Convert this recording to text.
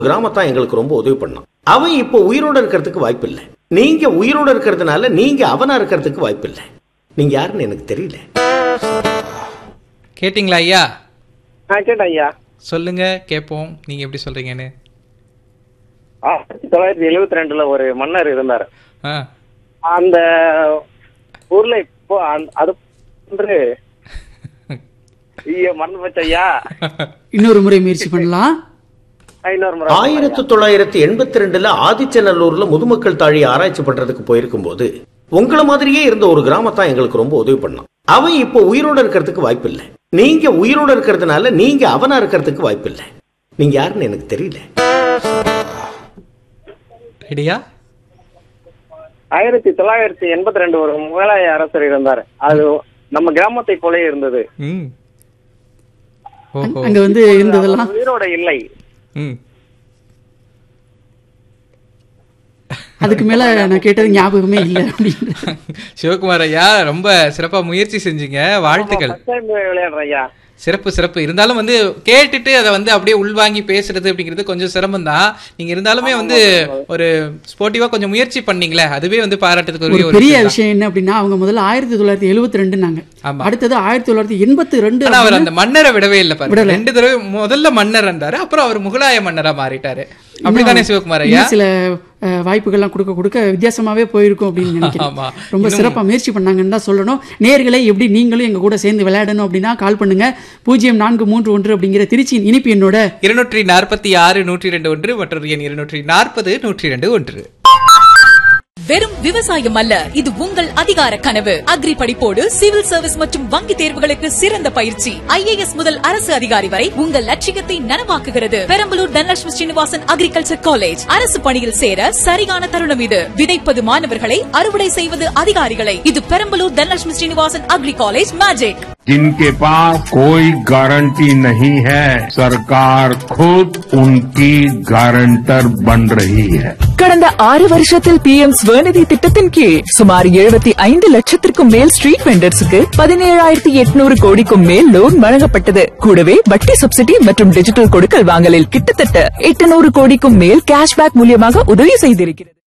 கிராமத்தான் எங்களுக்கு ரொம்ப உதவி பண்ணான் அவன் இப்போ உயிரோட இருக்கிறதுக்கு வாய்ப்பில்லை நீங்க உயிரோட இருக்கிறதுனால நீங்க அவனா இருக்கிறதுக்கு வாய்ப்பில்லை நீங்க யாருன்னு எனக்கு தெரியல கேட்டிங்களா ஐயா ஆ கேட்டேன் ஐயா சொல்லுங்க கேட்போம் நீங்க எப்படி சொல்றீங்கன்னு ஆயிரத்தி தொள்ளாயிரத்தி எழுபத்தி ரெண்டுல ஒரு மன்னர் இருந்தார் ஆ அந்த ஊர்ல இப்போ அந்த- அது வந்து ஐயோ மறந்து போச்சு ஐயா இன்னொரு முறை முயற்சி பண்ணலாம் ஆ, இன்னொரு முறை ஆயிரத்தி தொள்ளாயிரத்தி எண்பத்தி ரெண்டுல ஆதிச்சநல்லூர்ல முதுமக்கள் தாழி ஆராய்ச்சி பண்றதுக்கு போயிருக்கும் போது உங்களை மாதிரியே இருந்த ஒரு கிராமத்தான் எங்களுக்கு ரொம்ப உதவி பண்ணான் அவன் இப்போ உயிரோட இருக்கிறதுக்கு வாய்ப்பில்லை நீங்க உயிரோட இருக்கிறதுனால நீங்க அவனா இருக்கிறதுக்கு வாய்ப்பில்லை நீங்க யாருன்னு எனக்கு தெரியல ரெடியா ஆயிரத்தி தொள்ளாயிரத்தி எண்பத்தி ரெண்டு ஒரு முகலாய அரசர் இருந்தார் அது நம்ம கிராமத்தை போலே இருந்தது ம் ஓஹோ அங்க வந்து இருந்ததெல்லாம் அவர் உயிரோட இல்லை ம் அதுக்கு மேல நான் கேட்டது ஞாபகமே இல்லை அப்படின்னு சிவகுமார் ஐயா ரொம்ப சிறப்பா முயற்சி செஞ்சீங்க வாழ்த்துக்கள் ஃபர்ஸ்ட் டைம் விளையாடுறேன் ஐயா சிறப்பு சிறப்பு இருந்தாலும் வந்து கேட்டுட்டு அதை வந்து அப்படியே உள்வாங்கி பேசுறது அப்படிங்கிறது கொஞ்சம் சிரமம் தான் நீங்க இருந்தாலுமே வந்து ஒரு ஸ்போர்ட்டிவா கொஞ்சம் முயற்சி பண்ணீங்களே அதுவே வந்து பாராட்டுறதுக்கு ஒரு ஒரு பெரிய விஷயம் தான். விஷயம் என்ன அப்படின்னா அவங்க முதல்ல ஆயிரத்தி தொள்ளாயிரத்தி எழுபத்தி ரெண்டுனாங்க ஆமா. அடுத்தது ஆயிரத்தி தொள்ளாயிரத்தி எண்பத்தி ரெண்டு ஆனா அவர் அந்த மன்னரை விடவே இல்ல பாருங்க விடல. ரெண்டு தடவை முதல்ல மன்னர் இருந்தாரு அப்புறம் அவர் முகலாய மன்னரா மாறிட்டாரு அப்படித்தானே சிவகுமார் ஐயா இன்னும் சில அஹ், வாய்ப்புகள்லாம் கொடுக்க கொடுக்க வித்தியாசமாவே போயிருக்கும் அப்படின்னு ஆமா. நினைக்கிறேன் ரொம்ப சிறப்பா முயற்சி பண்ணாங்கன்னு தான் சொல்லணும் நேர்களை எப்படி நீங்களும் எங்க கூட சேர்ந்து விளையாடணும் அப்படின்னா கால் பண்ணுங்க பூஜ்ஜியம் நான்கு மூன்று ஒன்று அப்படிங்கிற திருச்சியின் இனிப்பு என்னோட இருநூற்றி நாற்பத்தி ஆறு நூற்றி ரெண்டு ஒன்று மற்றொரு எண் இருநூற்றி நாற்பது நூற்றி ரெண்டு ஒன்று வெறும் விவசாயம் அல்ல இது உங்கள் அதிகார கனவு அக்ரி படிப்போடு சிவில் சர்வீஸ் மற்றும் வங்கி தேர்வுகளுக்கு சிறந்த பயிற்சி ஐஏஎஸ் முதல் அரசு அதிகாரி வரை உங்கள் லட்சியத்தை நனவாக்குகிறது பெரம்பலூர் தனலட்சுமி ஸ்ரீனிவாசன் அக்ரிகல்ச்சர் காலேஜ் அரசு பணியில் சேர சரியான தருணம் இது விதைப்பது மாணவர்களை அறுவடை செய்வது அதிகாரிகளை இது Perambalur Dhanalakshmi Srinivasan agri college magic जिनके पास कोई गारंटी नहीं है सरकार खुद उनकी गारंटर बन रही है கடந்த ஆறு வருஷத்தில் பி எம் ஸ்வநிதி திட்டத்தின் கீழ் சுமார் எழுபத்தி ஐந்து லட்சத்திற்கும் மேல் ஸ்ட்ரீட் வெண்டர்ஸுக்கு பதினேழாயிரத்தி எட்நூறு கோடிக்கும் மேல் லோன் வழங்கப்பட்டது கூடவே வட்டி சப்சிடி மற்றும் டிஜிட்டல் கொடுக்கல் வாங்கலில் கிட்டத்தட்ட எட்டுநூறு கோடிக்கும் மேல் கேஷ்பேக் மூலியமாக உதவி செய்திருக்கிறது